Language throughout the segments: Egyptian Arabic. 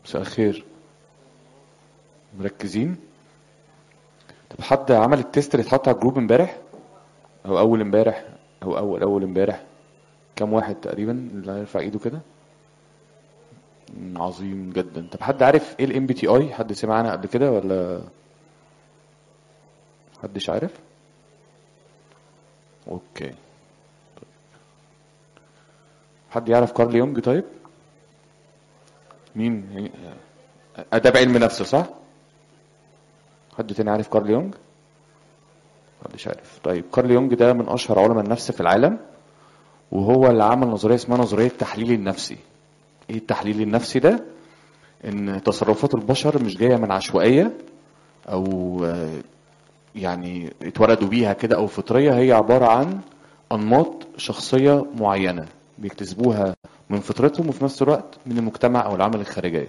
مساء الخير مركزين طب حد عمل التيست اللي اتحط على الجروب امبارح او اول امبارح او اول اول امبارح كام واحد تقريبا اللي هيرفع ايده كده مم، عظيم جدا طب حد عارف ايه الام بي تي اي حد سمع عنها قبل كده ولا محدش عارف اوكي حد يعرف كارل يونج طيب مين يعني اداب علم نفس صح حد تاني عارف كارل يونج محدش عارف طيب كارل يونج ده من اشهر علماء النفس في العالم وهو اللي عمل نظريه اسمها نظريه التحليل النفسي ايه التحليل النفسي ده ان تصرفات البشر مش جايه من عشوائيه او آه، يعني اتولدوا بيها كده او فطريه هي عباره عن انماط شخصيه معينه بيكتسبوها من فطرتهم وفي نفس الوقت من المجتمع او العمل الخارجيه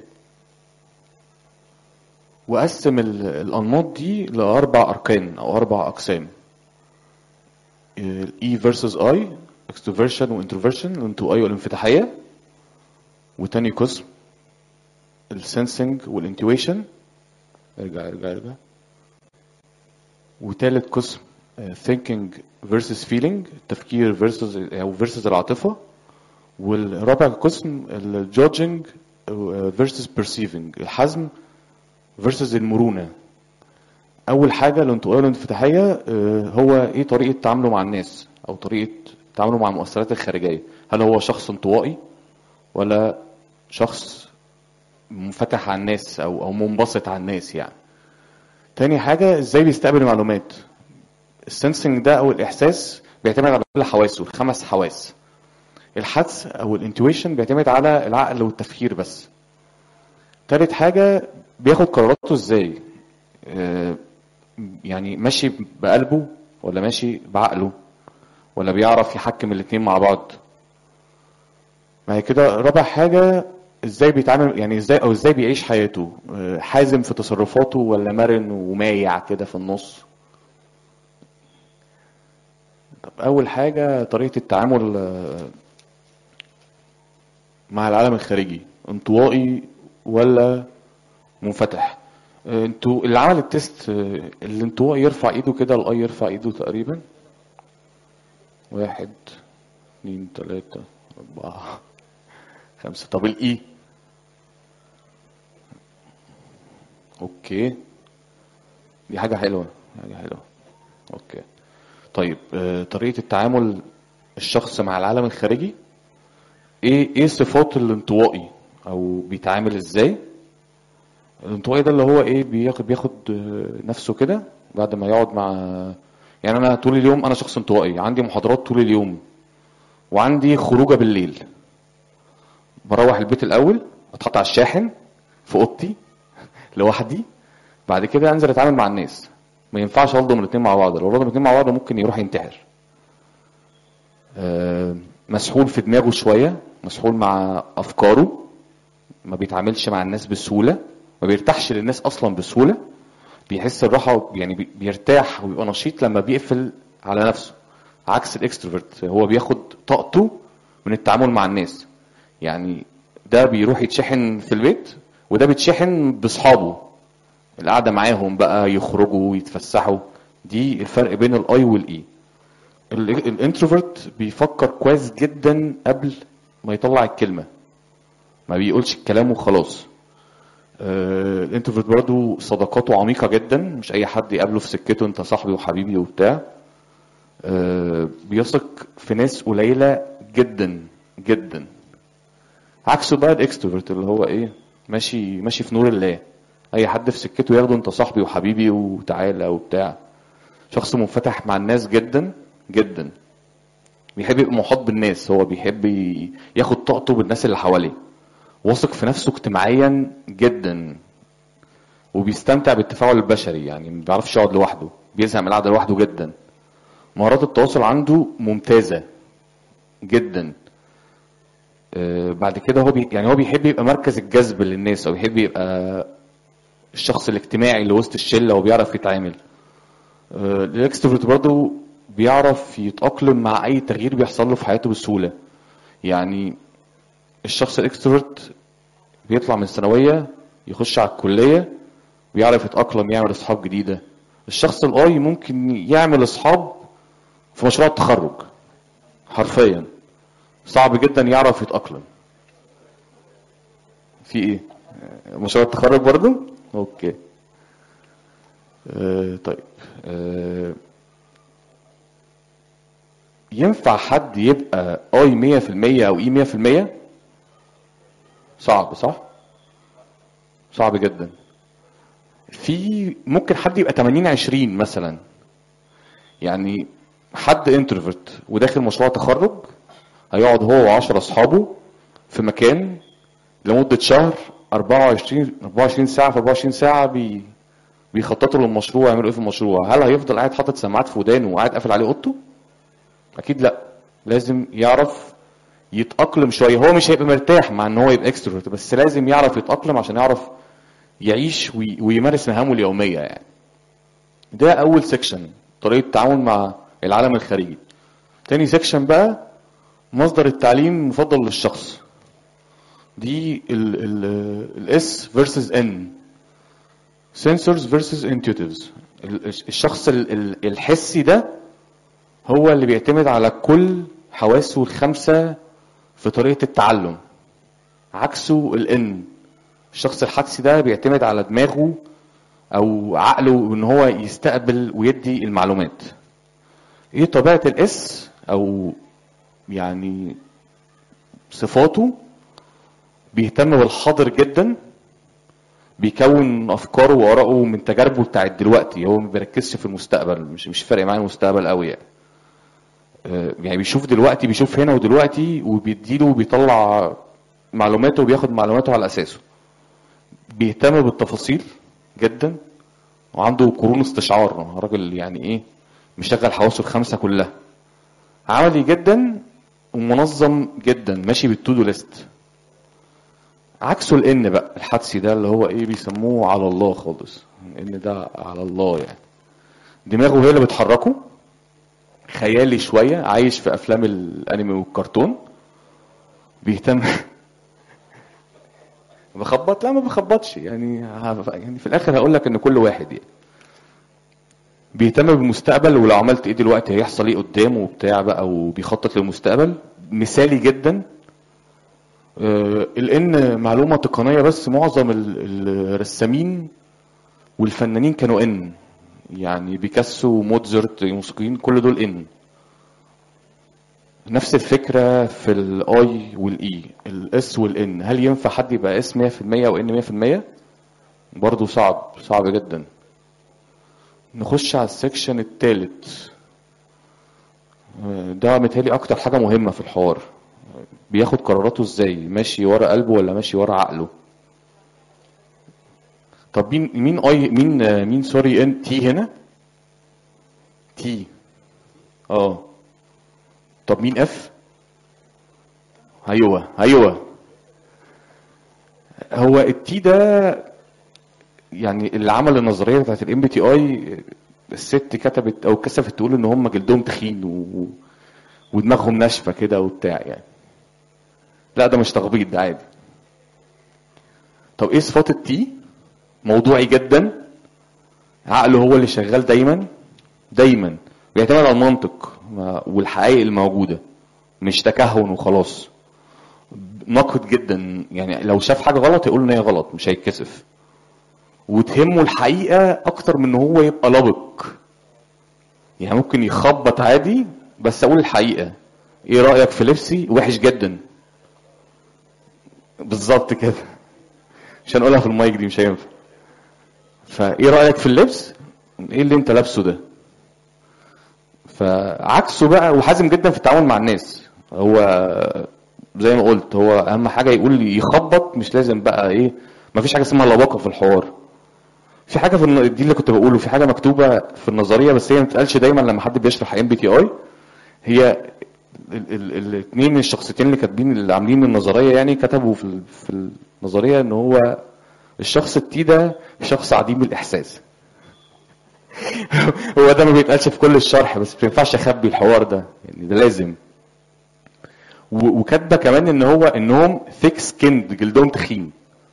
وقسم ال- الانماط دي لاربع اركان او اربع اقسام الاي فيرسز اي اكستروفيرشن وانتروفيرشن الانطوائيه والانفتاحيه وتاني قسم السنسنج والانتويشن ارجع ارجع ارجع وتالت قسم آه، thinking versus feeling التفكير versus او versus العاطفة والرابع قسم ال judging آه، versus perceiving الحزم versus المرونة أول حاجة الانطوائية والانفتاحية آه، هو إيه طريقة تعامله مع الناس أو طريقة تعامله مع المؤثرات الخارجية هل هو شخص انطوائي ولا شخص منفتح على الناس أو أو منبسط على الناس يعني تاني حاجة ازاي بيستقبل المعلومات السنسنج ده او الاحساس بيعتمد على كل حواسه الخمس حواس الحدس او الانتويشن بيعتمد على العقل والتفكير بس تالت حاجة بياخد قراراته ازاي آه، يعني ماشي بقلبه ولا ماشي بعقله ولا بيعرف يحكم الاتنين مع بعض ما هي كده رابع حاجة ازاي بيتعامل يعني ازاي او ازاي بيعيش حياته آه، حازم في تصرفاته ولا مرن ومايع كده في النص طب اول حاجة طريقة التعامل آه، مع العالم الخارجي انطوائي ولا منفتح آه، انتوا اللي عمل التيست آه، الانطوائي يرفع ايده كده الاي يرفع ايده تقريبا واحد اتنين تلاتة أربعة خمسة طب الإي أوكي دي حاجة حلوة حاجة حلوة أوكي طيب آه، طريقة التعامل الشخص مع العالم الخارجي إيه إيه صفات الانطوائي أو بيتعامل إزاي الانطوائي ده اللي هو إيه بياخد بياخد آه، نفسه كده بعد ما يقعد مع يعني أنا طول اليوم أنا شخص انطوائي عندي محاضرات طول اليوم وعندي خروجه بالليل بروح البيت الاول اتحط على الشاحن في اوضتي لوحدي بعد كده انزل اتعامل مع الناس ما ينفعش الضم الاثنين مع بعض لو رضم الاثنين مع بعض ممكن يروح ينتحر آه، مسحول في دماغه شويه مسحول مع افكاره ما بيتعاملش مع الناس بسهوله ما بيرتاحش للناس اصلا بسهوله بيحس الراحه يعني بي- بيرتاح وبيبقى نشيط لما بيقفل على نفسه عكس الاكستروفرت هو بياخد طاقته من التعامل مع الناس يعني ده بيروح يتشحن في البيت وده بيتشحن باصحابه القعده معاهم بقى يخرجوا ويتفسحوا دي الفرق بين الاي والاي الانتروفرت بيفكر كويس جدا قبل ما يطلع الكلمه ما بيقولش الكلام وخلاص آه، الانتروفرت برضو صداقاته عميقه جدا مش اي حد يقابله في سكته انت صاحبي وحبيبي وبتاع آه، بيثق في ناس قليله جدا جدا عكسه بقى الاكستروفرت اللي هو ايه ماشي ماشي في نور الله اي حد في سكته ياخده انت صاحبي وحبيبي وتعالى وبتاع شخص منفتح مع الناس جدا جدا بيحب يبقى محاط بالناس هو بيحب ي- ياخد طاقته بالناس اللي حواليه واثق في نفسه اجتماعيا جدا وبيستمتع بالتفاعل البشري يعني ما بيعرفش يقعد لوحده بيزهق من القعده لوحده جدا مهارات التواصل عنده ممتازه جدا آه، بعد كده هو بي يعني هو بيحب يبقى مركز الجذب للناس او يحب يبقى الشخص الاجتماعي اللي وسط الشله وبيعرف يتعامل آه، الاكستروفرت برضه بيعرف يتأقلم مع اي تغيير بيحصل له في حياته بسهوله يعني الشخص الاكستروفرت بيطلع من الثانويه يخش على الكليه ويعرف يتاقلم يعمل اصحاب جديده الشخص الاي ممكن يعمل اصحاب في مشروع التخرج حرفيا صعب جدا يعرف يتاقلم في ايه مشروع التخرج برضو اوكي آه طيب آه ينفع حد يبقى اي 100% او اي 100% صعب صح صعب جدا في ممكن حد يبقى 80 20 مثلا يعني حد انتروفرت وداخل مشروع تخرج هيقعد هو و10 اصحابه في مكان لمده شهر 24 24 ساعه في 24 ساعه بي بيخططوا للمشروع يعملوا ايه في المشروع هل هيفضل قاعد حاطط سماعات في ودانه وقاعد قافل عليه اوضته اكيد لا لازم يعرف يتاقلم شويه هو مش هيبقى مرتاح مع ان هو يبقى اكستروفرت بس لازم يعرف يتاقلم عشان يعرف يعيش وي- ويمارس مهامه اليوميه يعني ده اول سيكشن طريقه التعامل مع العالم الخارجي تاني سيكشن بقى مصدر التعليم المفضل للشخص دي الاس versus ان sensors versus intuitives ال- الشخص ال- ال- الحسي ده هو اللي بيعتمد على كل حواسه الخمسة في طريقة التعلم عكسه الان الشخص الحدسي ده بيعتمد على دماغه او عقله ان هو يستقبل ويدي المعلومات ايه طبيعة الاس او يعني صفاته بيهتم بالحاضر جدا بيكون افكاره وارائه من تجاربه بتاعت دلوقتي هو ما بيركزش في المستقبل مش مش فارق معاه المستقبل قوي يعني آه، يعني بيشوف دلوقتي بيشوف هنا ودلوقتي وبيديله وبيطلع معلوماته وبياخد معلوماته على اساسه بيهتم بالتفاصيل جدا وعنده قرون استشعار راجل يعني ايه مشغل حواسه الخمسه كلها عملي جدا ومنظم جدا ماشي بالتودو ليست عكسه الان بقى الحدسي ده اللي هو ايه بيسموه على الله خالص الان ده على الله يعني دماغه هي اللي بتحركه خيالي شويه عايش في افلام الانمي والكرتون بيهتم بخبط لا ما بخبطش يعني ه- يعني في الاخر هقول لك ان كل واحد يعني بيهتم بالمستقبل ولو عملت ايه دلوقتي هيحصل ايه قدامه وبتاع بقى وبيخطط للمستقبل مثالي جدا آه، الان معلومه تقنيه بس معظم ال- الرسامين والفنانين كانوا ان يعني بيكاسو موتزارت موسيقيين كل دول ان نفس الفكره في الاي والاي الاس والان هل ينفع حد يبقى اس 100% او ان 100% برضه صعب صعب جدا نخش على السكشن الثالث ده متهيألي اكتر حاجه مهمه في الحوار بياخد قراراته ازاي ماشي ورا قلبه ولا ماشي ورا عقله طب مين مين اي مين آه، مين سوري ان تي هنا تي اه طب مين اف ايوه ايوه هو التي ده يعني اللي عمل النظريه بتاعت الام بي تي اي الست كتبت او كسفت تقول ان هم جلدهم تخين و... ودماغهم ناشفه كده وبتاع يعني لا ده مش تخبيط ده عادي طب ايه صفات التي موضوعي جدا عقله هو اللي شغال دايما دايما بيعتمد على المنطق ما- والحقائق الموجوده مش تكهن وخلاص ناقد جدا يعني لو شاف حاجه غلط يقول ان هي غلط مش هيتكسف وتهمه الحقيقه اكتر من ان هو يبقى لبق يعني ممكن يخبط عادي بس اقول الحقيقه ايه رايك في لبسي وحش جدا بالظبط كده مش هنقولها في المايك دي مش هينفع فايه رايك في اللبس ايه اللي انت لابسه ده فعكسه بقى وحازم جدا في التعامل مع الناس هو زي ما قلت هو اهم حاجه يقول يخبط مش لازم بقى ايه مفيش حاجه اسمها لباقه في الحوار في حاجه في الن- دي اللي كنت بقوله في حاجه مكتوبه في النظريه بس هي ما بتتقالش دايما لما حد بيشرح ام بي تي اي هي الاثنين الشخصيتين اللي كاتبين اللي عاملين النظريه يعني كتبوا في ال- في النظريه ان هو الشخص التي ده شخص عديم الاحساس هو ده ما بيتقالش في كل الشرح بس ما ينفعش اخبي الحوار ده يعني ده لازم و- وكاتبه كمان ان هو انهم ثيك سكيند جلدهم تخين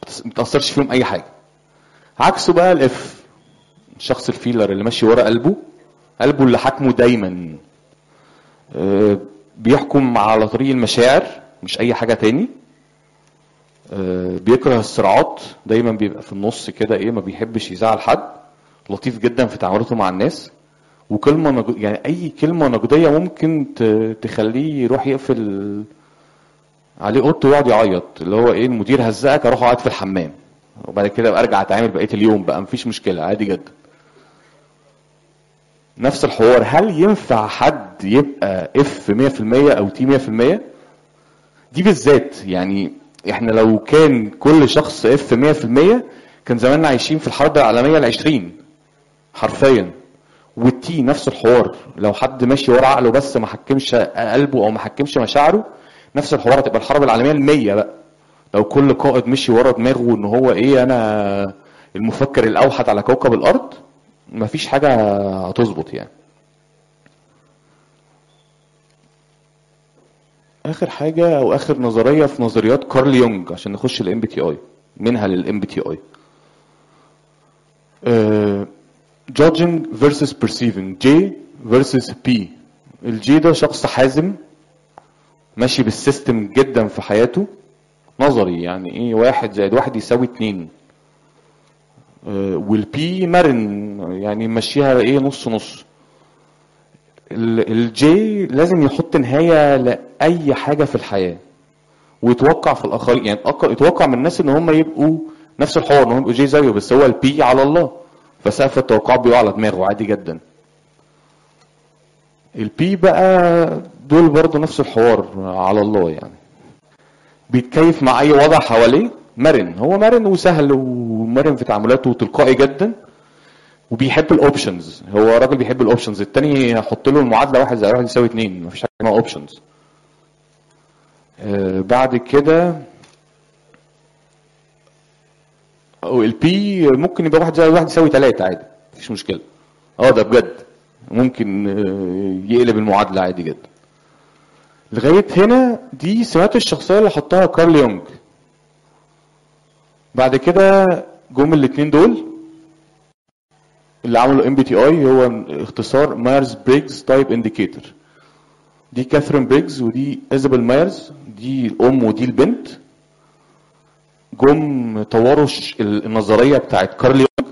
ما تاثرش فيهم اي حاجه عكسه بقى الاف الشخص الفيلر اللي ماشي ورا قلبه قلبه اللي حاكمه دايما آه، بيحكم على طريق المشاعر مش اي حاجه تاني آه، بيكره الصراعات دايما بيبقى في النص كده ايه ما بيحبش يزعل حد لطيف جدا في تعاملاته مع الناس وكلمه نج... يعني اي كلمه نقديه ممكن ت... تخليه يروح يقفل عليه اوضته ويقعد يعيط اللي هو ايه المدير هزقك اروح اقعد في الحمام وبعد كده ابقى ارجع اتعامل بقيه اليوم بقى مفيش مشكله عادي جدا نفس الحوار هل ينفع حد يبقى اف 100% او تي 100% دي بالذات يعني احنا لو كان كل شخص اف 100% كان زماننا عايشين في الحرب العالميه العشرين حرفيا والتي نفس الحوار لو حد ماشي ورا عقله بس ما حكمش قلبه او ما حكمش مشاعره نفس الحوار هتبقى الحرب العالميه المية بقى لو كل قائد مشي ورا دماغه ان هو ايه انا المفكر الاوحد على كوكب الارض مفيش حاجه هتظبط يعني اخر حاجه او اخر نظريه في نظريات كارل يونج عشان نخش الام بي تي اي منها للام بي تي اي judging versus perceiving J versus P الجي ده شخص حازم ماشي بالسيستم جدا في حياته نظري يعني ايه واحد زائد واحد يساوي اتنين آه، والبي مرن يعني ماشيها ايه نص نص ال- الجي لازم يحط نهاية لأي حاجة في الحياة ويتوقع في الآخرين يعني أق- يتوقع من الناس إن هم يبقوا نفس الحوار إن هم يبقوا جي زيه بس هو البي على الله فسقف التوقعات بيقع على دماغه عادي جدا البي بقى دول برضه نفس الحوار على الله يعني بيتكيف مع اي وضع حواليه مرن هو مرن وسهل ومرن في تعاملاته وتلقائي جدا وبيحب الاوبشنز هو راجل بيحب الاوبشنز التاني هحط له المعادله واحد زائد واحد يساوي اتنين مفيش حاجه اسمها اوبشنز آه بعد كده او البي ممكن يبقى واحد زائد واحد يساوي تلاته عادي مفيش مشكله اه ده بجد ممكن آه، يقلب المعادله عادي جدا لغايه هنا دي سمات الشخصيه اللي حطها كارل يونج بعد كده جم الاثنين دول اللي عملوا ام بي تي اي هو اختصار مايرز بريجز تايب انديكيتور دي كاثرين بريجز ودي ايزابيل مايرز دي الام ودي البنت جم طوروا الش- النظريه بتاعت كارل يونج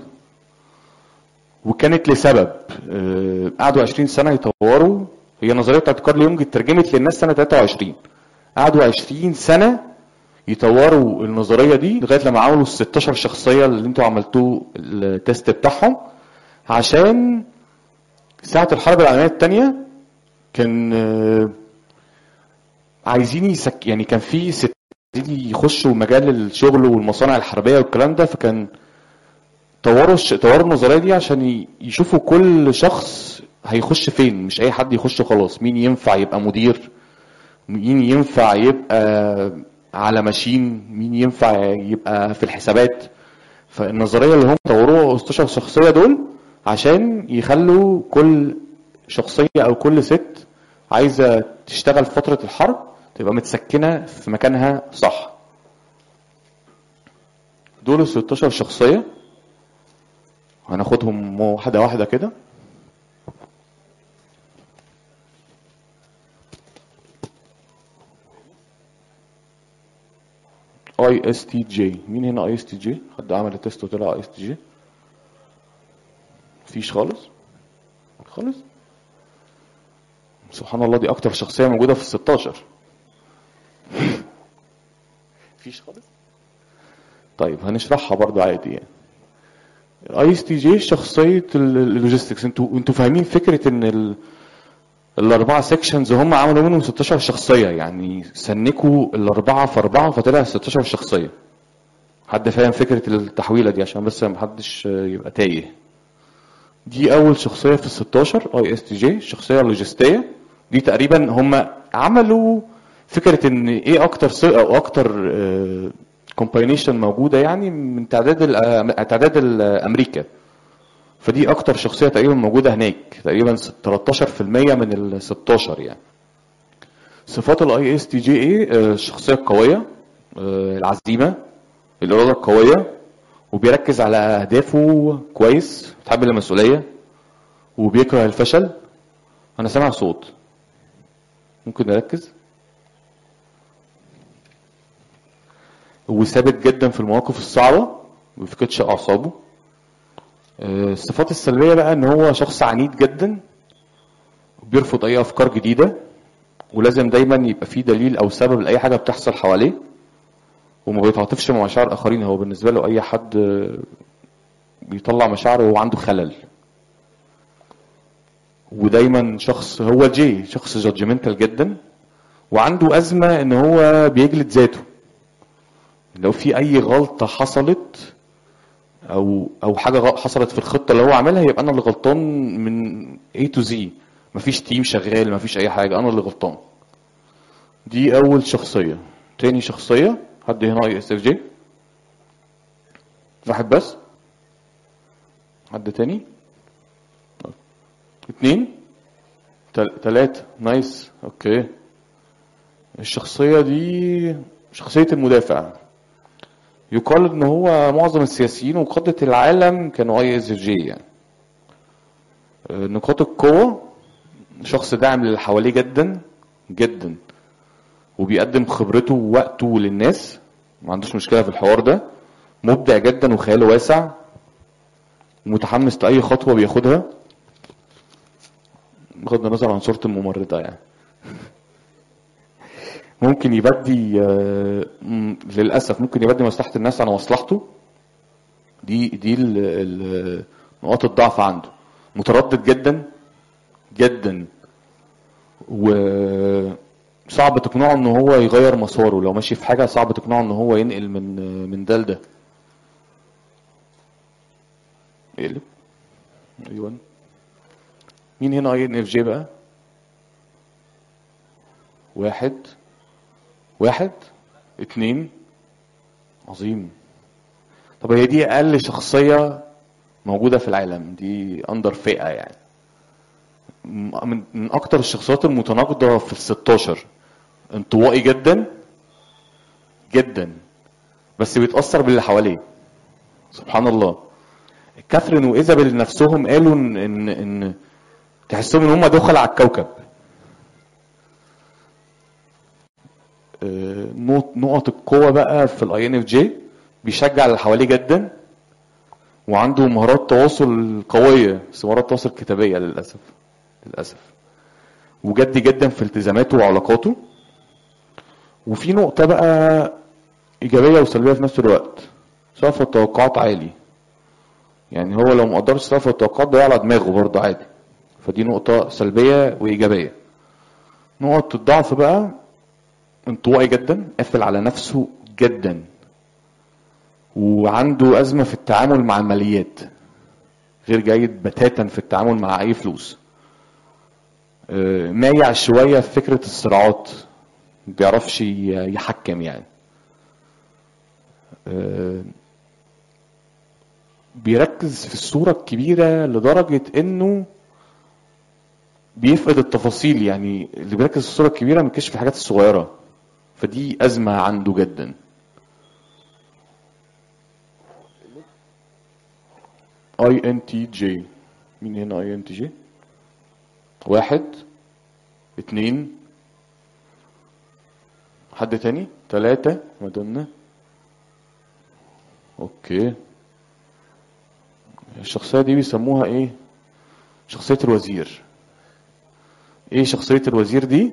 وكانت لسبب آه، قعدوا 20 سنه يطوروا هي النظريه بتاعت كارل يونج اترجمت للناس سنه 23 قعدوا 20 سنه يطوروا النظريه دي لغايه لما عملوا ال 16 شخصيه اللي انتوا عملتوه التيست بتاعهم عشان ساعه الحرب العالميه الثانيه كان آه، عايزين يسك يعني كان في ست عايزين يخشوا مجال الشغل والمصانع الحربيه والكلام ده فكان طوروا الش... طوروا النظريه دي عشان ي- يشوفوا كل شخص هيخش فين مش اي حد يخش خلاص مين ينفع يبقى مدير مين ينفع يبقى على ماشين مين ينفع يبقى في الحسابات فالنظريه اللي هم طوروها 16 شخصيه دول عشان يخلوا كل شخصيه او كل ست عايزه تشتغل في فتره الحرب تبقى متسكنه في مكانها صح دول ال 16 شخصيه هناخدهم واحده واحده كده اي اس تي جي مين هنا اي اس تي جي حد عمل التيست وطلع اي اس تي جي مفيش خالص خالص سبحان الله دي اكتر شخصيه موجوده في ال 16 مفيش خالص طيب هنشرحها برضو عادي يعني الاي اس تي جي شخصيه ال- اللوجيستكس انتوا انتوا فاهمين فكره ان ال... الاربعه سيكشنز هم عملوا منهم 16 شخصيه يعني سنكوا الاربعه في اربعه فطلع 16 شخصيه حد فاهم فكره التحويله دي عشان بس محدش يبقى تايه دي اول شخصيه في ال 16 اي اس تي جي الشخصيه اللوجستيه دي تقريبا هم عملوا فكره ان ايه اكتر ص- او اكتر كومباينيشن موجوده يعني من تعداد الأ- تعداد الامريكا فدي اكتر شخصيه تقريبا موجوده هناك تقريبا 13% من ال 16 يعني صفات الاي اس تي جي ايه الشخصيه القويه آه، العزيمه الاراده القويه وبيركز على اهدافه كويس بيتحمل المسؤوليه وبيكره الفشل انا سامع صوت ممكن نركز وثابت جدا في المواقف الصعبه ما بيفقدش اعصابه آه، الصفات السلبيه بقى ان هو شخص عنيد جدا بيرفض اي افكار جديده ولازم دايما يبقى في دليل او سبب لاي حاجه بتحصل حواليه وما بيتعاطفش مع مشاعر الاخرين هو بالنسبه له اي حد آه، بيطلع مشاعره وهو عنده خلل ودايما شخص هو جي شخص جادجمنتال جدا وعنده ازمه ان هو بيجلد ذاته لو في اي غلطه حصلت او او حاجه غ- حصلت في الخطه اللي هو عاملها يبقى انا اللي غلطان من A to Z مفيش تيم شغال مفيش اي حاجه انا اللي غلطان دي اول شخصيه تاني شخصيه حد هنا اي اس اف جي واحد بس حد تاني طيب. اتنين تل- تلاتة نايس اوكي الشخصية دي شخصية المدافع يقال ان هو معظم السياسيين وقادة العالم كانوا اي اس اف جي يعني آه، نقاط القوة شخص داعم للي حواليه جدا جدا وبيقدم خبرته ووقته للناس ما عندوش مشكلة في الحوار ده مبدع جدا وخياله واسع ومتحمس لأي خطوة بياخدها بغض النظر عن صورة الممرضة يعني ممكن يبدي آه، م- للأسف ممكن يبدي مصلحة الناس على مصلحته دي دي ال- ال- نقاط الضعف عنده متردد جدا جدا وصعب تقنعه ان هو يغير مساره لو ماشي في حاجة صعب تقنعه ان هو ينقل من من ده لده اقلب ايوه مين هنا اي ان اف جي بقى واحد واحد اتنين عظيم طب هي دي اقل شخصية موجودة في العالم دي اندر فئة يعني م- من من اكتر الشخصيات المتناقضة في الستاشر انطوائي جدا جدا بس بيتأثر باللي حواليه سبحان الله كاثرين وايزابيل نفسهم قالوا ان ان, إن تحسهم ان هم دخل على الكوكب آه، نقط نقط القوة بقى في الاي ان اف جي بيشجع اللي حواليه جدا وعنده مهارات تواصل قوية بس مهارات تواصل كتابية للأسف للأسف وجدي جدا في التزاماته وعلاقاته وفي نقطة بقى إيجابية وسلبية في نفس الوقت سقف التوقعات عالي يعني هو لو مقدرش سقف التوقعات ده على دماغه برضه عادي فدي نقطة سلبية وإيجابية نقط الضعف بقى انطوائي جدا قافل على نفسه جدا وعنده أزمة في التعامل مع الماليات غير جيد بتاتا في التعامل مع أي فلوس آه، مايع شوية في فكرة الصراعات ما بيعرفش ي- يحكم يعني آه، بيركز في الصورة الكبيرة لدرجة انه بيفقد التفاصيل يعني اللي بيركز في الصورة الكبيرة ما في الحاجات الصغيرة فدي أزمة عنده جدا اي ان تي جي مين هنا اي ان تي جي واحد اتنين حد تاني تلاتة مدنا اوكي الشخصية دي بيسموها ايه شخصية الوزير ايه شخصية الوزير دي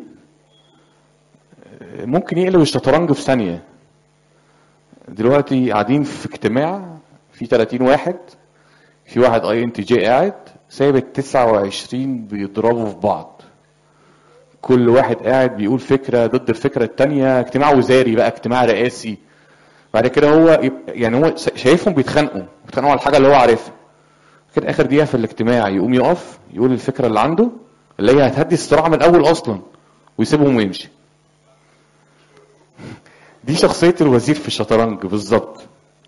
ممكن يقلب الشطرنج في ثانية دلوقتي قاعدين في اجتماع في 30 واحد في واحد اي ان تي جي قاعد سايب ال 29 بيضربوا في بعض كل واحد قاعد بيقول فكرة ضد الفكرة التانية اجتماع وزاري بقى اجتماع رئاسي بعد كده هو يب- يعني هو شايفهم بيتخانقوا بيتخانقوا على الحاجة اللي هو عارفها كده اخر دقيقة في الاجتماع يقوم يقف يقول الفكرة اللي عنده اللي هي هتهدي الصراع من الاول اصلا ويسيبهم ويمشي دي شخصية الوزير في الشطرنج بالظبط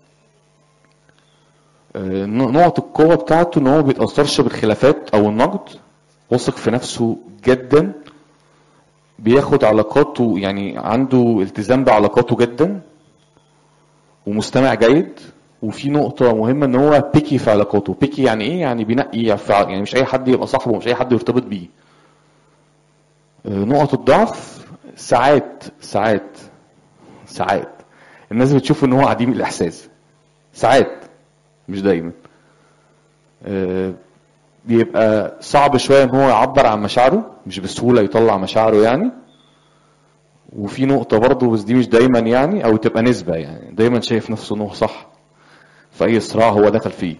آه، نقط القوة بتاعته ان هو ما بيتأثرش بالخلافات او النقد واثق في نفسه جدا بياخد علاقاته يعني عنده التزام بعلاقاته جدا ومستمع جيد وفي نقطة مهمة ان هو بيكي في علاقاته بيكي يعني ايه يعني بينقي في ع- يعني مش اي حد يبقى صاحبه ومش اي حد يرتبط بيه آه، نقط الضعف ساعات ساعات ساعات الناس بتشوف ان هو عديم الاحساس ساعات مش دايما آه، بيبقى صعب شوية ان هو يعبر عن مشاعره مش بسهولة يطلع مشاعره يعني وفي نقطة برضه بس دي مش دايما يعني او تبقى نسبة يعني دايما شايف نفسه ان هو صح في اي صراع هو دخل فيه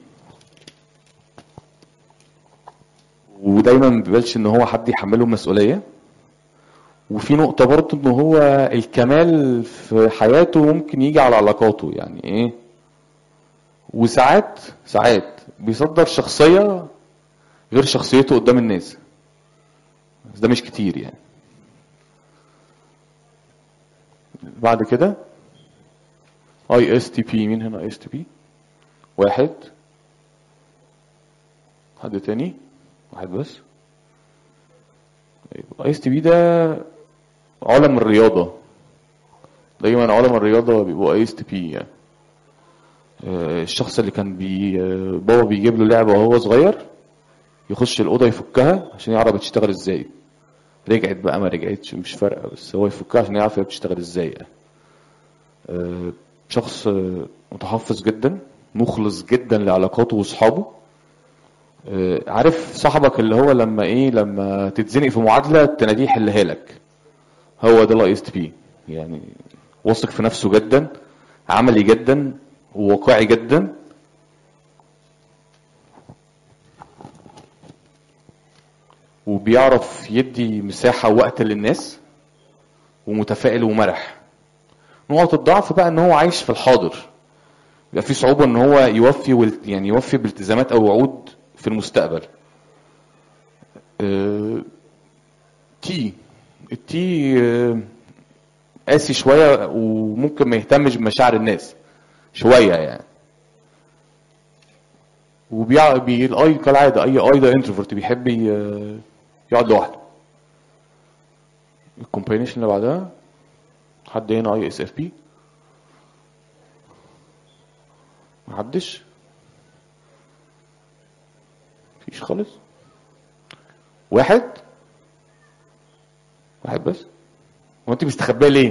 ودايما ما بيقبلش ان هو حد يحمله مسؤولية وفي نقطة برضه ان هو الكمال في حياته ممكن يجي على علاقاته يعني ايه وساعات ساعات بيصدر شخصية غير شخصيته قدام الناس بس ده مش كتير يعني بعد كده اي اس تي بي مين هنا اي اس تي بي واحد حد تاني واحد بس اي اس تي بي ده علم الرياضة دايما علم الرياضة بيبقوا اي اس تي بي يعني آه، الشخص اللي كان بي آه، بابا بيجيب له لعبة وهو صغير يخش الأوضة يفكها عشان يعرف بتشتغل ازاي رجعت بقى ما رجعتش مش فارقة بس هو يفكها عشان يعرف هي بتشتغل ازاي يعني. آه، شخص آه، متحفظ جدا مخلص جدا لعلاقاته واصحابه آه، عارف صاحبك اللي هو لما ايه لما تتزنق في معادلة تناديه يحلها لك هو ده الاي اس تي بي يعني واثق في نفسه جدا عملي جدا وواقعي جدا وبيعرف يدي مساحة ووقت للناس ومتفائل ومرح نقط الضعف بقى ان هو عايش في الحاضر بيبقى في صعوبة ان هو يوفي وال- يعني يوفي بالتزامات او وعود في المستقبل آه، تي التي آه، قاسي شوية وممكن ما يهتمش بمشاعر الناس شوية يعني وبيع بي الاي كالعادة اي اي ده انتروفرت بيحب ي- يقعد لوحده الكومبينيشن اللي بعدها حد هنا اي اس اف بي محدش مفيش خالص واحد واحد بس هو انت مستخبيه ليه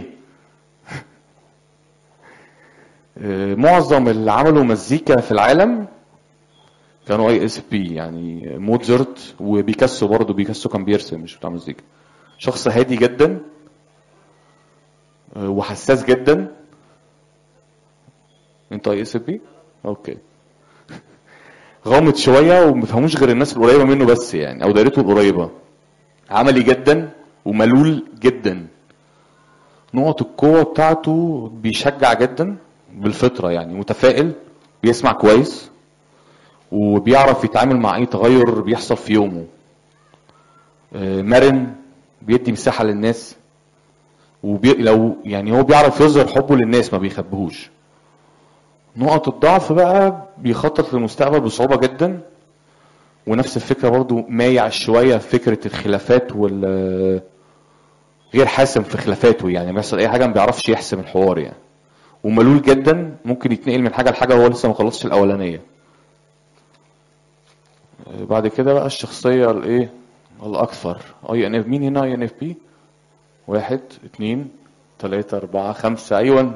آه، معظم اللي عملوا مزيكا في العالم كانوا اي اس بي يعني موتزارت وبيكاسو برضه بيكاسو كان بيرسم مش بتاع مزيكا شخص هادي جدا آه، وحساس جدا انت اي اس بي اوكي غامض شويه وما بيفهموش غير الناس القريبه منه بس يعني او دايرته القريبه عملي جدا وملول جدا نقط القوه بتاعته بيشجع جدا بالفطره يعني متفائل بيسمع كويس وبيعرف يتعامل مع اي تغير بيحصل في يومه آه، مرن بيدي مساحه للناس وبي... لو يعني هو بيعرف يظهر حبه للناس ما بيخبيهوش نقط الضعف بقى بيخطط للمستقبل بصعوبة جدا ونفس الفكرة برضو مايع شوية في فكرة الخلافات وال غير حاسم في خلافاته يعني بيحصل اي حاجة ما بيعرفش يحسم الحوار يعني وملول جدا ممكن يتنقل من حاجة لحاجة وهو لسه ما خلصش الأولانية آه، بعد كده بقى الشخصية الايه الأكثر اي ان اف مين هنا اي ان اف بي واحد اتنين تلاتة أربعة خمسة أيوة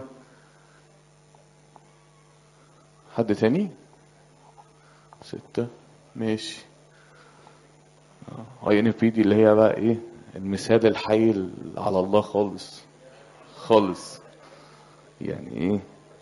حد تاني ستة ماشي اي ان بي دي اللي هي بقى ايه المثال الحي ال- على الله خالص خالص يعني ايه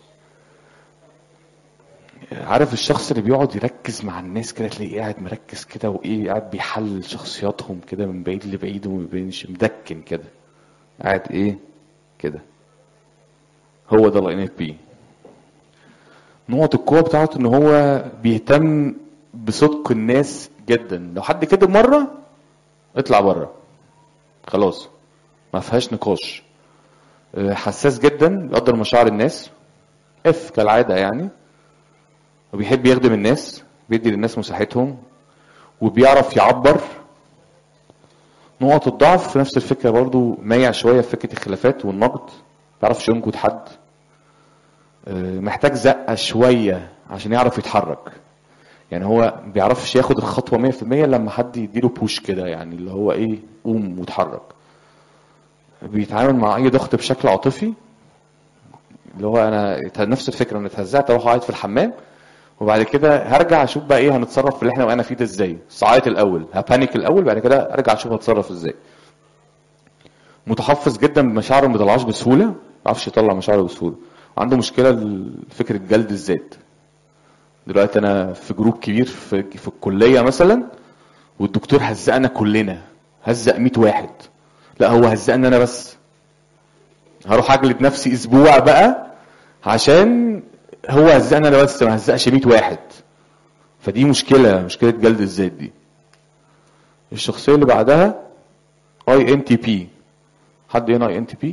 عارف الشخص اللي بيقعد يركز مع الناس كده تلاقيه قاعد مركز كده وايه قاعد بيحلل شخصياتهم كده من بعيد لبعيد وما بيبينش مدكن كده قاعد ايه كده هو ده الاي ان اف بي نقط القوة بتاعته ان هو بيهتم بصدق الناس جدا لو حد كده مرة اطلع بره خلاص ما فيهاش نقاش آه، حساس جدا بيقدر مشاعر الناس اف كالعادة يعني وبيحب يخدم الناس بيدي للناس مساحتهم وبيعرف يعبر نقط الضعف في نفس الفكرة برضو مايع شوية في فكرة الخلافات والنقد ما بيعرفش ينقد حد آه، محتاج زقة شوية عشان يعرف يتحرك يعني هو ما بيعرفش ياخد الخطوة 100% لما حد يديله بوش كده يعني اللي هو ايه قوم واتحرك بيتعامل مع اي ضغط بشكل عاطفي اللي هو انا نفس الفكره انا اتهزقت اروح اقعد في الحمام وبعد كده هرجع اشوف بقى ايه هنتصرف في اللي احنا وقعنا فيه ده ازاي صعيت الاول هبانيك الاول بعد كده ارجع اشوف هتصرف ازاي متحفظ جدا بمشاعره ما بيطلعهاش بسهوله ما بيعرفش يطلع مشاعره بسهوله عنده مشكله فكره جلد الذات دلوقتي انا في جروب كبير في في الكليه مثلا والدكتور هزقنا كلنا هزق 100 واحد لا هو هزقني انا بس هروح اجلد نفسي اسبوع بقى عشان هو هزقني انا بس ما هزقش 100 واحد فدي مشكله مشكله جلد الذات دي الشخصيه اللي بعدها اي ان تي بي حد هنا اي ان تي بي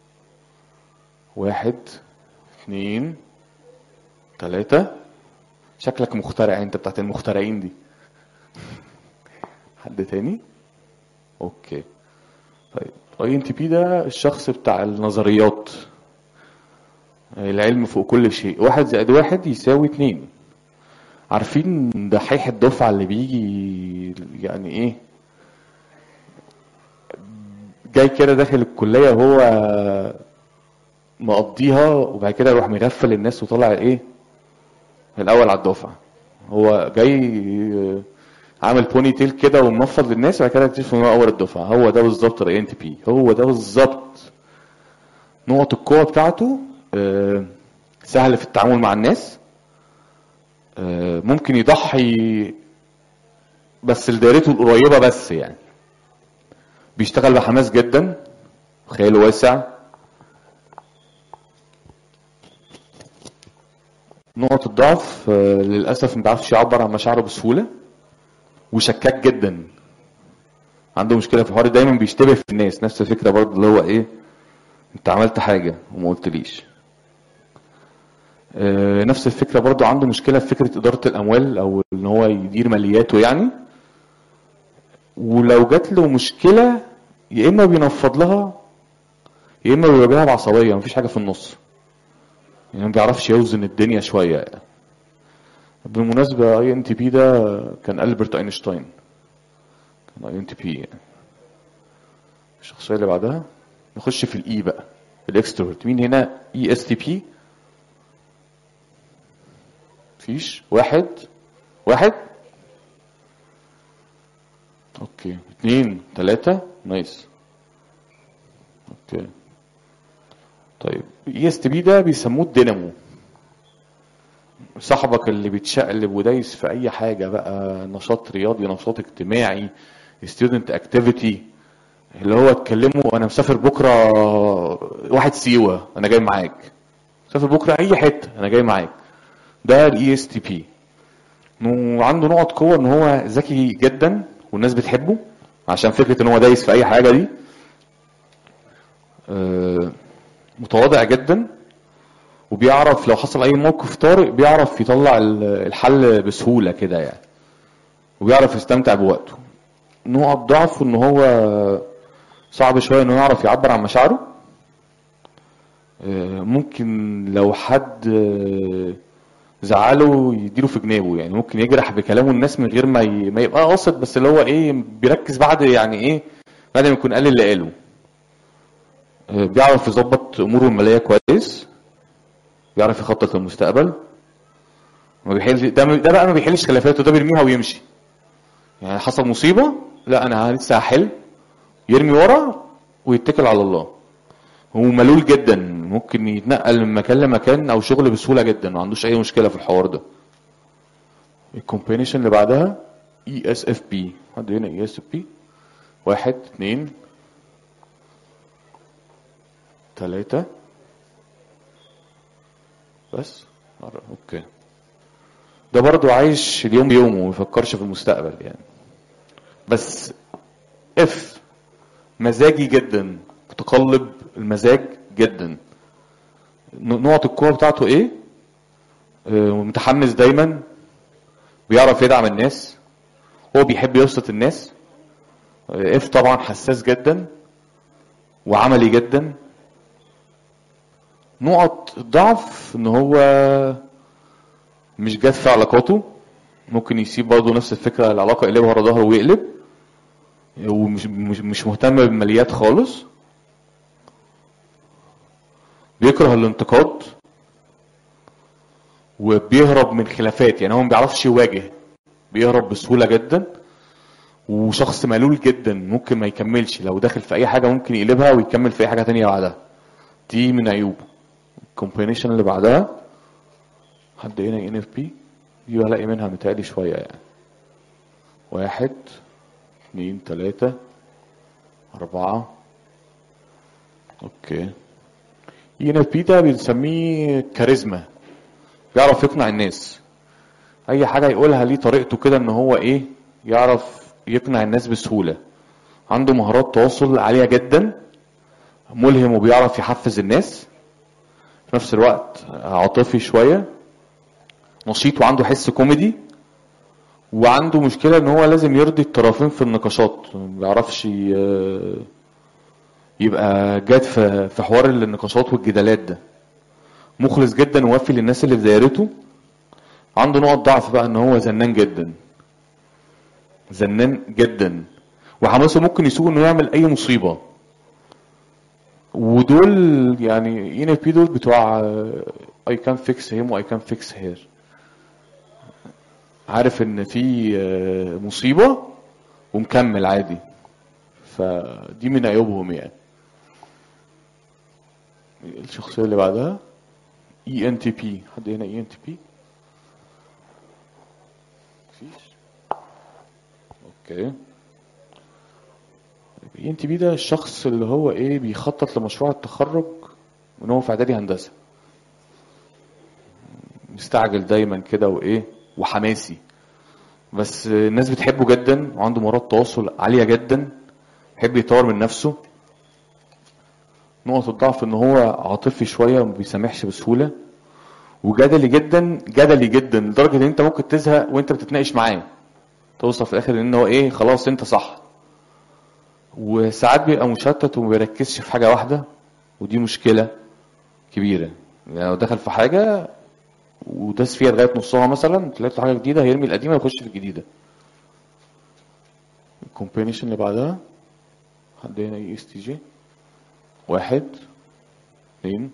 واحد اثنين ثلاثة شكلك مخترع انت بتاعت المخترعين دي حد تاني اوكي طيب اي ان تي بي ده الشخص بتاع النظريات العلم فوق كل شيء واحد زائد واحد يساوي اتنين عارفين دحيح الدفعة اللي بيجي يعني ايه جاي كده داخل الكلية وهو مقضيها وبعد كده يروح مغفل الناس وطلع ايه الاول على الدفعة هو جاي عامل بوني تيل كده ومنفض للناس وبعد كده يكتشف ان هو اول الدفعة هو ده بالظبط الاي ان تي بي هو ده بالظبط نقط القوة بتاعته آه، سهل في التعامل مع الناس آه، ممكن يضحي بس لدايرته القريبة بس يعني بيشتغل بحماس جدا خياله واسع نقط الضعف آه، للأسف ما بيعرفش يعبر عن مشاعره بسهولة وشكاك جدا عنده مشكلة في الحوار دايما بيشتبه في الناس نفس الفكرة برضه اللي هو ايه انت عملت حاجة وما قلتليش آه، نفس الفكرة برضه عنده مشكلة في فكرة إدارة الأموال أو إن هو يدير مالياته يعني ولو جات له مشكلة يا إما بينفض لها يا إما بيواجهها بعصبية مفيش حاجة في النص يعني ما بيعرفش يوزن الدنيا شوية يعني. بالمناسبة اي ان تي بي ده كان ألبرت اينشتاين كان اي ان تي بي يعني الشخصية اللي بعدها نخش في الاي بقى الاكستروفرت مين هنا اي اس تي بي مفيش واحد واحد اوكي اتنين تلاتة نايس اوكي طيب اي اس تي بي ده بيسموه الدينامو صاحبك اللي بيتشقلب ودايس في اي حاجه بقى نشاط رياضي نشاط اجتماعي ستودنت اكتيفيتي اللي هو اتكلموا انا مسافر بكره واحد سيوه انا جاي معاك مسافر بكره اي حته انا جاي معاك ده الاي اس تي بي وعنده نقط قوه ان هو ذكي جدا والناس بتحبه عشان فكره ان هو دايس في اي حاجه دي آه، متواضع جدا وبيعرف لو حصل اي موقف طارئ بيعرف يطلع ال- الحل بسهوله كده يعني وبيعرف يستمتع بوقته نقط ضعفه ان هو صعب شويه انه يعرف يعبر عن مشاعره آه، ممكن لو حد آه، زعله يديله في جنابه يعني ممكن يجرح بكلامه الناس من غير ما ي... ما يبقى قاصد بس اللي هو ايه بيركز بعد يعني ايه بعد ما يكون قال اللي قاله آه، بيعرف يظبط اموره الماليه كويس بيعرف يخطط للمستقبل ما بيحل ده ده بقى ما بيحلش خلافاته ده بيرميها ويمشي يعني حصل مصيبه لا انا لسه هحل يرمي ورا ويتكل على الله هو ملول جدا ممكن يتنقل من مكان لمكان او شغل بسهوله جدا ما عندوش اي مشكله في الحوار ده الكومبينيشن اللي بعدها اي اس اف بي حد هنا اي اس اف بي واحد اتنين تلاتة بس مرة. اوكي ده برضو عايش اليوم بيومه وما يفكرش في المستقبل يعني بس اف مزاجي جدا متقلب المزاج جدا ن- نقط القوة بتاعته ايه آه، متحمس دايما بيعرف يدعم الناس هو بيحب يبسط الناس آه، اف طبعا حساس جدا وعملي جدا نقط الضعف ان هو مش جاد في علاقاته ممكن يسيب برضه نفس الفكره العلاقه يقلبها ورا ظهره ويقلب ومش مش, مش مهتم بالماليات خالص بيكره الانتقاد وبيهرب من خلافات يعني هو ما بيعرفش يواجه بيهرب بسهوله جدا وشخص ملول جدا ممكن ما يكملش لو داخل في اي حاجه ممكن يقلبها ويكمل في اي حاجه تانية بعدها دي من عيوبه الكومبينيشن اللي بعدها حد هنا ان اف بي دي بلاقي منها متهيألي شويه يعني واحد اتنين تلاتة أربعة أوكي اي ان اف بي ده بنسميه كاريزما بيعرف يقنع الناس اي حاجه يقولها ليه طريقته كده ان هو ايه يعرف يقنع الناس بسهوله عنده مهارات تواصل عاليه جدا ملهم وبيعرف يحفز الناس في نفس الوقت عاطفي شويه نشيط وعنده حس كوميدي وعنده مشكله ان هو لازم يرضي الطرفين في النقاشات ما بيعرفش ي- يبقى جاد في في حوار النقاشات والجدالات ده مخلص جدا ووفي للناس اللي في دايرته عنده نقط ضعف بقى ان هو زنان جدا زنان جدا وحماسه ممكن يسوق انه يعمل اي مصيبه ودول يعني ان بي دول بتوع اي كان فيكس هيم واي كان فيكس هير عارف ان في آه، مصيبه ومكمل عادي فدي من عيوبهم يعني الشخصيه اللي بعدها اي ان تي بي حد هنا اي ان تي بي مفيش اوكي اي ان تي بي ده الشخص اللي هو ايه بيخطط لمشروع التخرج من هو في اعدادي هندسه مستعجل دايما كده وايه وحماسي بس الناس بتحبه جدا وعنده مهارات تواصل عاليه جدا يحب يطور من نفسه نقطة الضعف ان هو عاطفي شوية وما بيسامحش بسهولة وجدلي جدا جدلي جدا لدرجة ان انت ممكن تزهق وانت بتتناقش معاه توصل في الاخر ان هو ايه خلاص انت صح وساعات بيبقى مشتت وما بيركزش في حاجة واحدة ودي مشكلة كبيرة يعني لو دخل في حاجة وداس فيها لغاية نصها مثلا طلعت له حاجة جديدة هيرمي القديمة ويخش في الجديدة الكومبينيشن اللي بعدها حد هنا اي اس تي جي واحد اثنين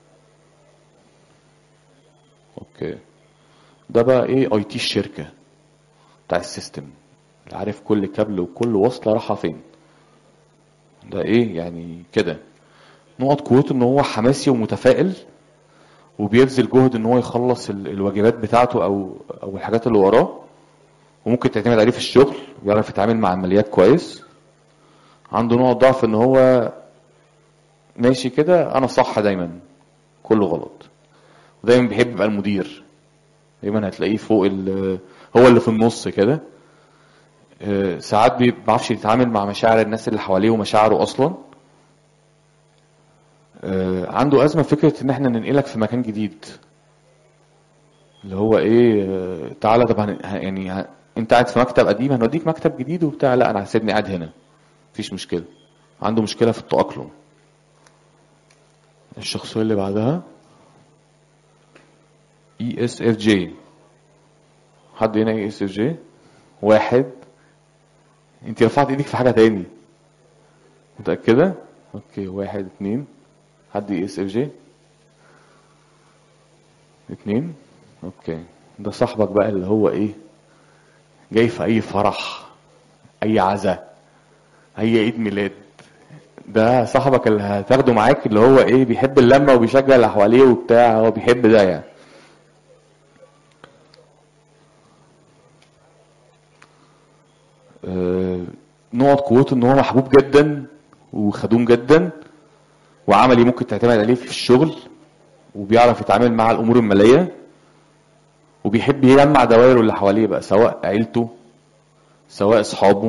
اوكي ده بقى ايه اي تي الشركة بتاع السيستم اللي عارف كل كابل وكل وصلة رايحة فين ده ايه يعني كده نقط قوته ان هو حماسي ومتفائل وبيبذل جهد ان هو يخلص ال- الواجبات بتاعته او او الحاجات اللي وراه وممكن تعتمد عليه في الشغل بيعرف يتعامل مع عمليات كويس عنده نقط ضعف ان هو ماشي كده انا صح دايما كله غلط ودايما بيحب يبقى المدير دايما هتلاقيه فوق ال- هو اللي في النص كده آه، ساعات بي- بيعرفش يتعامل مع مشاعر الناس اللي حواليه ومشاعره اصلا آه، عنده ازمه في فكره ان احنا ننقلك في مكان جديد اللي هو ايه آه، تعالى طب هن- ه- يعني ه- انت قاعد في مكتب قديم هنوديك مكتب جديد وبتاع لا انا هسيبني قاعد هنا مفيش مشكله عنده مشكله في التاقلم الشخصيه اللي بعدها اي اس اف جي حد هنا اي اس اف جي واحد انت رفعت ايدك في حاجه تاني متاكده اوكي واحد اتنين حد اي اس اف جي اتنين اوكي ده صاحبك بقى اللي هو ايه جاي في اي فرح اي عزا اي عيد ميلاد ده صاحبك اللي هتاخده معاك اللي هو ايه بيحب اللمه وبيشجع اللي حواليه وبتاع هو بيحب ده يعني آه، نقط قوته ان هو محبوب جدا وخدوم جدا وعملي ممكن تعتمد عليه في الشغل وبيعرف يتعامل مع الامور الماليه وبيحب يجمع دوائره اللي حواليه بقى سواء عيلته سواء اصحابه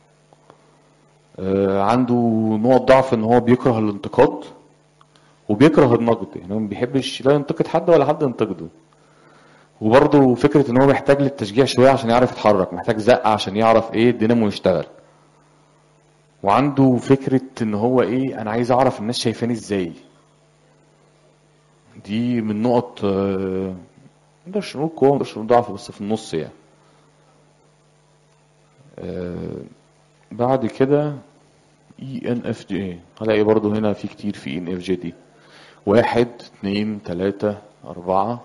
آه، عنده نقط ضعف ان هو بيكره الانتقاد وبيكره النقد يعني هو ما بيحبش لا ينتقد حد ولا حد ينتقده وبرضه فكرة ان هو محتاج للتشجيع شوية عشان يعرف يتحرك محتاج زقة عشان يعرف ايه الدينامو يشتغل وعنده فكرة ان هو ايه انا عايز اعرف الناس شايفاني ازاي دي من نقط آه، نقدرش نقول قوة نقدرش نقول ضعف بس في النص يعني آه، بعد كده اي ان اف جي هلاقي برضو هنا في كتير في اي ان اف جي دي واحد اتنين تلاتة اربعة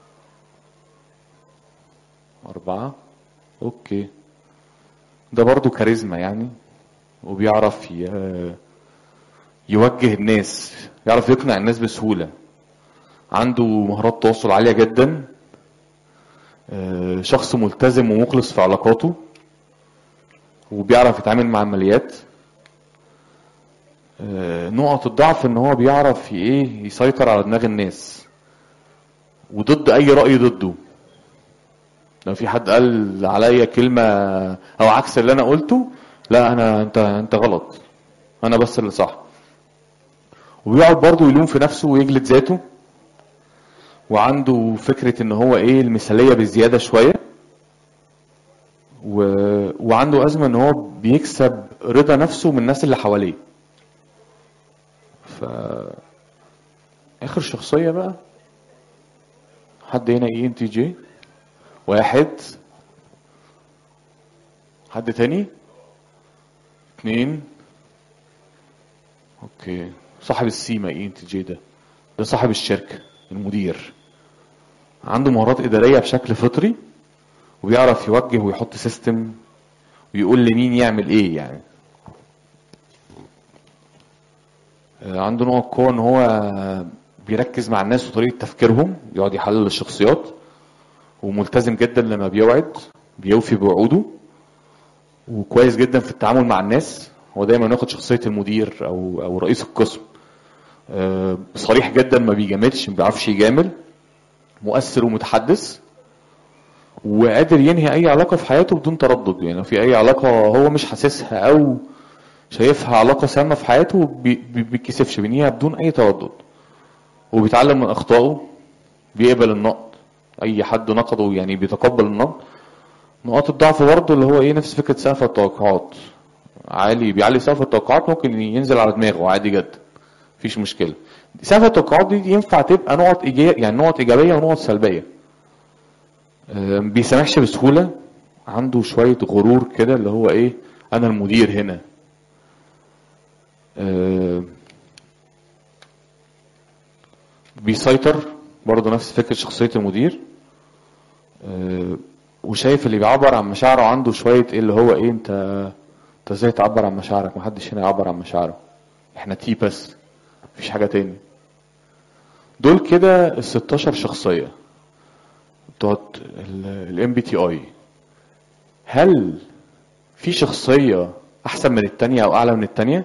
اربعة اوكي ده برضو كاريزما يعني وبيعرف ي- يوجه الناس يعرف يقنع الناس بسهولة عنده مهارات تواصل عالية جدا آه، شخص ملتزم ومخلص في علاقاته وبيعرف يتعامل مع عمليات آه، نقط الضعف ان هو بيعرف ي- ايه يسيطر على دماغ الناس وضد اي رأي ضده لو في حد قال عليا كلمة او عكس اللي انا قلته لا انا انت انت غلط انا بس اللي صح وبيقعد برضه يلوم في نفسه ويجلد ذاته وعنده فكرة ان هو ايه المثالية بزيادة شوية و... وعنده أزمة ان هو بيكسب رضا نفسه من الناس اللي حواليه ف اخر شخصية بقى حد هنا اي ان تي جي واحد حد تاني اتنين اوكي صاحب السيما اي ان تي جي ده ده صاحب الشركة المدير عنده مهارات إدارية بشكل فطري وبيعرف يوجه ويحط سيستم ويقول لمين يعمل ايه يعني آه، عنده نوع قوة ان هو بيركز مع الناس وطريقة تفكيرهم يقعد يحلل الشخصيات وملتزم جدا لما بيوعد بيوفي بوعوده وكويس جدا في التعامل مع الناس هو دايما ياخد شخصية المدير او او رئيس القسم آه، صريح جدا ما بيجاملش ما بيعرفش يجامل مؤثر ومتحدث وقادر ينهي اي علاقه في حياته بدون تردد يعني لو في اي علاقه هو مش حاسسها او شايفها علاقه سامه في حياته بي- بي- بيتكسفش بينهيها بدون اي تردد وبيتعلم من اخطائه بيقبل النقد اي حد نقده يعني بيتقبل النقد نقاط الضعف برضه اللي هو ايه نفس فكره سقف التوقعات عالي بيعلي سقف التوقعات ممكن ينزل على دماغه عادي جدا مفيش مشكله سقف التوقعات دي ينفع تبقى نقط ايجابيه يعني نقط ايجابيه ونقط سلبيه آه، بيسامحش بسهولة عنده شوية غرور كده اللي هو ايه انا المدير هنا آه، بيسيطر برضه نفس فكرة شخصية المدير آه، وشايف اللي بيعبر عن مشاعره عنده شوية ايه اللي هو ايه انت انت ازاي تعبر عن مشاعرك محدش هنا يعبر عن مشاعره احنا تي بس مفيش حاجة تاني دول كده ال 16 شخصية بتوعت الام بي تي اي هل في شخصية احسن من التانية او اعلى من التانية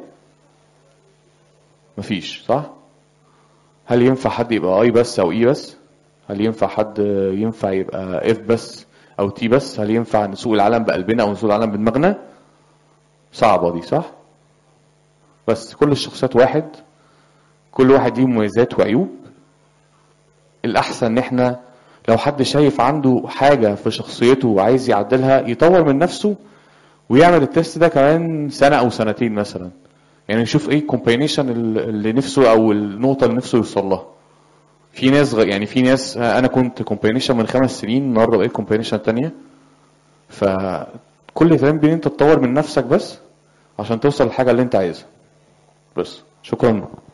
مفيش صح هل ينفع حد يبقى اي بس او اي بس هل ينفع حد ينفع يبقى اف بس او تي بس هل ينفع نسوق العالم بقلبنا او نسوق العالم بدماغنا صعبة دي صح بس كل الشخصيات واحد كل واحد ليه مميزات وعيوب الاحسن ان احنا لو حد شايف عنده حاجة في شخصيته وعايز يعدلها يطور من نفسه ويعمل التست ده كمان سنة أو سنتين مثلا يعني نشوف ايه الكومبينيشن اللي نفسه أو النقطة اللي نفسه يوصل لها في ناس غ... يعني في ناس أنا كنت كومبينيشن من خمس سنين النهاردة بقيت كومبينيشن تانية فكل كلام بين انت تطور من نفسك بس عشان توصل للحاجة اللي انت عايزها بس شكرا